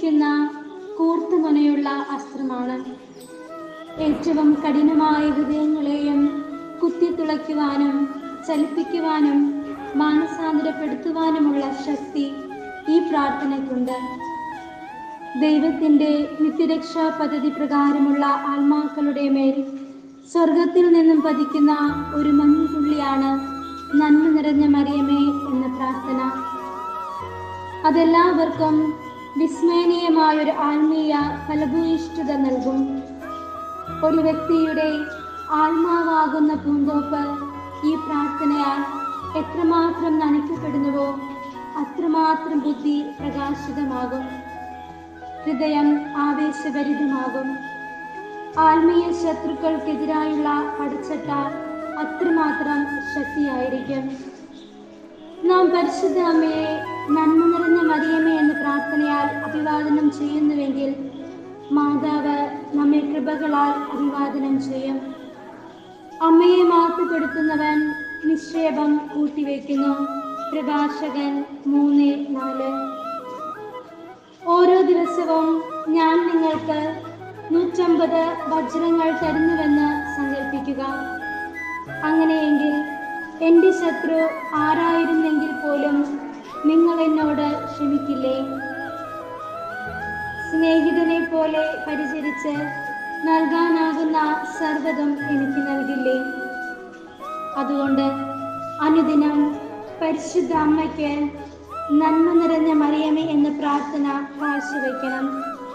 ഛേദിക്കുന്ന കൂർത്തുമുനയുള്ള അസ്ത്രമാണ് ഏറ്റവും കഠിനമായ ഹൃദയങ്ങളെയും കുത്തിത്തുളയ്ക്കുവാനും ചലിപ്പിക്കുവാനും മാനസാന്തരപ്പെടുത്തുവാനുമുള്ള ശക്തി ഈ പ്രാർത്ഥനയ്ക്കുണ്ട് ദൈവത്തിൻ്റെ നിത്യരക്ഷാ പദ്ധതി പ്രകാരമുള്ള ആത്മാക്കളുടെ മേൽ സ്വർഗത്തിൽ നിന്നും പതിക്കുന്ന ഒരു മഞ്ഞുതുള്ളിയാണ് നന്മ നിറഞ്ഞ മറിയമേ എന്ന പ്രാർത്ഥന അതെല്ലാവർക്കും വിസ്മയനീയമായൊരു ആത്മീയ ഫലഭൂയിഷ്ഠത നൽകും ഒരു വ്യക്തിയുടെ ആത്മാവാകുന്ന പൂന്തോപ്പ് ഈ പ്രാർത്ഥനയാൽ എത്രമാത്രം നനയ്ക്കപ്പെടുന്നുവോ അത്രമാത്രം ബുദ്ധി പ്രകാശിതമാകും ഹൃദയം ആവേശഭരിതമാകും ആത്മീയ ശത്രുക്കൾക്കെതിരായുള്ള പടച്ചട്ട അത്രമാത്രം ശക്തിയായിരിക്കും നാം പരിശുദ്ധ അമ്മയെ നന്മ നിറഞ്ഞ മറിയമേ എന്ന പ്രാർത്ഥനയാൽ അഭിവാദനം ചെയ്യുന്നുവെങ്കിൽ മാതാവ് നമ്മെ കൃപകളാൽ അഭിവാദനം ചെയ്യും അമ്മയെ മാറ്റുപെടുത്തുന്നവൻ നിക്ഷേപം കൂട്ടിവെക്കുന്നു പ്രഭാഷകൻ മൂന്ന് നാല് ഓരോ ദിവസവും ഞാൻ നിങ്ങൾക്ക് നൂറ്റമ്പത് വജ്രങ്ങൾ തരുന്നുവെന്ന് സങ്കല്പിക്കുക അങ്ങനെയെങ്കിൽ എൻ്റെ ശത്രു ആരായിരുന്നെങ്കിൽ പോലും നിങ്ങൾ എന്നോട് ക്ഷമിക്കില്ലേ സ്നേഹിതനെ പോലെ പരിചരിച്ച് നൽകാനാകുന്ന സർവ്വതും എനിക്ക് നൽകില്ലേ അതുകൊണ്ട് അനുദിനം പരിശുദ്ധ അമ്മയ്ക്ക് നന്മ നിറഞ്ഞ മറിയമേ എന്ന പ്രാർത്ഥന കാഴ്ചവെക്കണം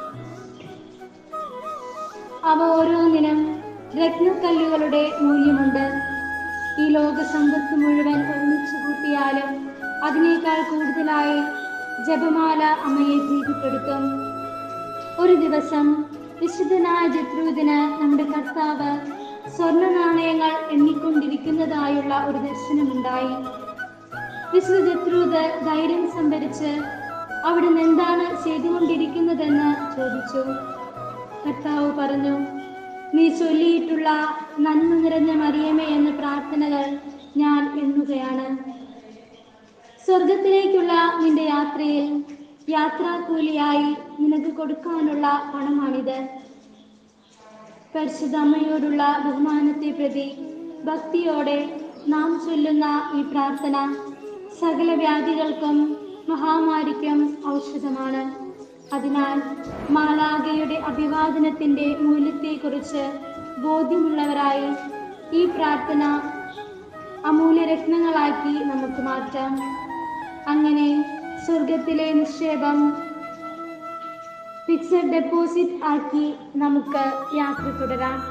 അവ ഓരോന്നിനും രത്നക്കല്ലുകളുടെ മൂല്യമുണ്ട് ഈ ലോക സമ്പത്ത് മുഴുവൻ ഒരുമിച്ച് കൂട്ടിയാലും അതിനേക്കാൾ കൂടുതലായി ജപമാല അമ്മയെ പ്രീതിപ്പെടുത്തും ഒരു ദിവസം വിശുദ്ധനായ ജത്രൂദിന് നമ്മുടെ കർത്താവ് സ്വർണ്ണ നാണയങ്ങൾ എണ്ണിക്കൊണ്ടിരിക്കുന്നതായുള്ള ഒരു ദർശനമുണ്ടായി വിശുദ്ധ ജത്രൂദ് ധൈര്യം സംഭരിച്ച് അവിടുന്ന് എന്താണ് ചെയ്തുകൊണ്ടിരിക്കുന്നതെന്ന് ചോദിച്ചു കർത്താവ് പറഞ്ഞു നീ ചൊല്ലിയിട്ടുള്ള നന്മ നിറഞ്ഞ മറിയമേ എന്ന പ്രാർത്ഥനകൾ ഞാൻ എണ്ണുകയാണ് സ്വർഗത്തിലേക്കുള്ള നിന്റെ യാത്രയിൽ യാത്രാക്കൂലിയായി നിനക്ക് കൊടുക്കാനുള്ള പണമാണിത് പരിശുദ്ധ അമ്മയോടുള്ള ബഹുമാനത്തെ പ്രതി ഭക്തിയോടെ നാം ചൊല്ലുന്ന ഈ പ്രാർത്ഥന സകല വ്യാധികൾക്കും മഹാമാരിക്കും ഔഷധമാണ് അതിനാൽ മാലാകയുടെ അഭിവാദനത്തിന്റെ മൂല്യത്തെക്കുറിച്ച് ബോധ്യമുള്ളവരായി ഈ പ്രാർത്ഥന അമൂല്യരത്നങ്ങളാക്കി നമുക്ക് മാറ്റാം അങ്ങനെ സ്വർഗത്തിലെ നിക്ഷേപം ഫിക്സഡ് ഡെപ്പോസിറ്റ് ആക്കി നമുക്ക് യാത്ര തുടരാം